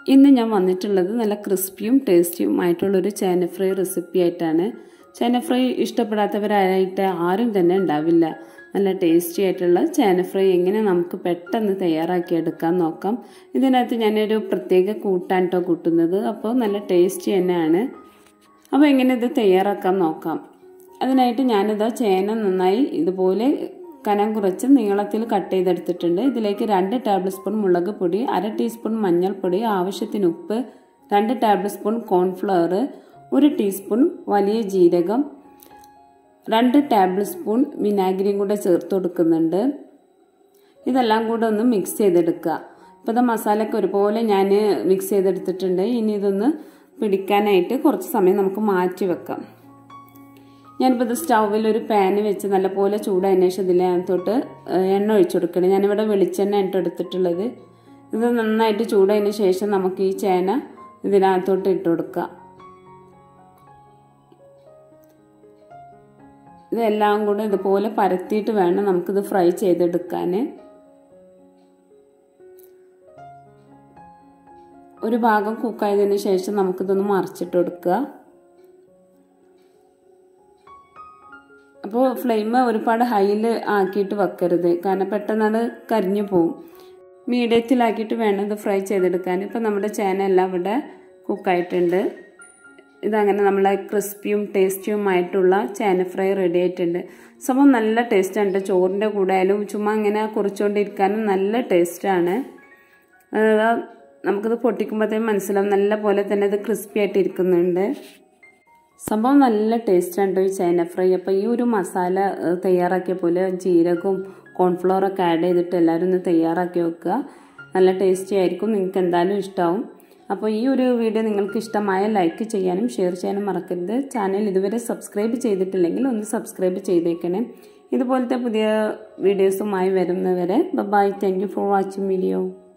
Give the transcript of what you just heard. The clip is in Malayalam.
ഇന്ന് ഞാൻ വന്നിട്ടുള്ളത് നല്ല ക്രിസ്പിയും ടേസ്റ്റിയും ആയിട്ടുള്ളൊരു ചേന ഫ്രൈ റെസിപ്പി ആയിട്ടാണ് ചേന ഫ്രൈ ഇഷ്ടപ്പെടാത്തവരായിട്ട് ആരും തന്നെ ഉണ്ടാവില്ല നല്ല ടേസ്റ്റി ആയിട്ടുള്ള ചേന ഫ്രൈ എങ്ങനെ നമുക്ക് പെട്ടെന്ന് തയ്യാറാക്കി എടുക്കാൻ നോക്കാം ഇതിനകത്ത് ഞാനൊരു പ്രത്യേക കൂട്ടാൻ കേട്ടോ കൂട്ടുന്നത് അപ്പോൾ നല്ല ടേസ്റ്റി തന്നെയാണ് അപ്പോൾ എങ്ങനെ ഇത് തയ്യാറാക്കാൻ നോക്കാം അതിനായിട്ട് ഞാനിത് ചേന നന്നായി ഇതുപോലെ കനം കുറച്ച് നീളത്തിൽ കട്ട് ചെയ്തെടുത്തിട്ടുണ്ട് ഇതിലേക്ക് രണ്ട് ടേബിൾ സ്പൂൺ മുളക് പൊടി അര ടീസ്പൂൺ മഞ്ഞൾപ്പൊടി ആവശ്യത്തിന് ഉപ്പ് രണ്ട് ടേബിൾ സ്പൂൺ കോൺഫ്ലവർ ഒരു ടീസ്പൂൺ വലിയ ജീരകം രണ്ട് ടേബിൾ സ്പൂൺ വിനാഗിരിയും കൂടെ ചേർത്ത് കൊടുക്കുന്നുണ്ട് ഇതെല്ലാം കൂടെ ഒന്ന് മിക്സ് ചെയ്തെടുക്കുക ഇപ്പോൾ ഇത് മസാലയൊക്കെ ഒരുപോലെ ഞാൻ മിക്സ് ചെയ്തെടുത്തിട്ടുണ്ട് ഇനി ഇതൊന്ന് പിടിക്കാനായിട്ട് കുറച്ച് സമയം നമുക്ക് മാറ്റി വെക്കാം ഞാനിപ്പോൾ ഇത് സ്റ്റൗവിൽ ഒരു പാന് വെച്ച് നല്ലപോലെ ചൂടായതിനു ശേഷം ഇതിനകത്തോട്ട് എണ്ണ ഒഴിച്ചു കൊടുക്കണം ഞാനിവിടെ വെളിച്ചെണ്ണ ഇട്ട് എടുത്തിട്ടുള്ളത് ഇത് നന്നായിട്ട് ചൂടായതിനു ശേഷം നമുക്ക് ഈ ചേന ഇതിനകത്തോട്ട് ഇട്ട് കൊടുക്കാം ഇതെല്ലാം കൂടെ ഇതുപോലെ പരത്തിയിട്ട് വേണം നമുക്കിത് ഫ്രൈ ചെയ്തെടുക്കാൻ ഒരു ഭാഗം കുക്കായതിനു ശേഷം നമുക്കിതൊന്ന് മറിച്ചിട്ട് കൊടുക്കുക അപ്പോൾ ഫ്ലെയിം ഒരുപാട് ഹൈയിൽ ആക്കിയിട്ട് വെക്കരുത് കാരണം പെട്ടെന്ന് അത് കരിഞ്ഞു പോവും മീഡിയത്തിലാക്കിയിട്ട് വേണം ഇത് ഫ്രൈ ചെയ്തെടുക്കാൻ ഇപ്പോൾ നമ്മുടെ ചേന എല്ലാം ഇവിടെ കുക്കായിട്ടുണ്ട് ഇതങ്ങനെ നമ്മളെ ക്രിസ്പിയും ടേസ്റ്റിയുമായിട്ടുള്ള ചേന ഫ്രൈ റെഡി ആയിട്ടുണ്ട് സംഭവം നല്ല ടേസ്റ്റാണ് ചോറിൻ്റെ കൂടെ ആയാലും ചുമ്മാ ഇങ്ങനെ കുറിച്ചുകൊണ്ടിരിക്കാനും നല്ല ടേസ്റ്റാണ് നമുക്കിത് പൊട്ടിക്കുമ്പോഴത്തേക്കും മനസ്സിലാവും നല്ല പോലെ തന്നെ ഇത് ക്രിസ്പി ആയിട്ട് ഇരിക്കുന്നുണ്ട് സംഭവം നല്ല ടേസ്റ്റാണ് ഈ ചേന ഫ്രൈ അപ്പോൾ ഈ ഒരു മസാല തയ്യാറാക്കിയ പോലെ ജീരകവും കോൺഫ്ലവറൊക്കെ ആഡ് ചെയ്തിട്ട് എല്ലാവരും ഒന്ന് തയ്യാറാക്കി വെക്കുക നല്ല ടേസ്റ്റി ആയിരിക്കും നിങ്ങൾക്ക് എന്തായാലും ഇഷ്ടമാവും അപ്പോൾ ഈ ഒരു വീഡിയോ നിങ്ങൾക്ക് ഇഷ്ടമായ ലൈക്ക് ചെയ്യാനും ഷെയർ ചെയ്യാനും മറക്കരുത് ചാനൽ ഇതുവരെ സബ്സ്ക്രൈബ് ചെയ്തിട്ടില്ലെങ്കിൽ ഒന്ന് സബ്സ്ക്രൈബ് ചെയ്തേക്കണേ ഇതുപോലത്തെ പുതിയ വീഡിയോസുമായി വരുന്നവരെ bye thank you for watching video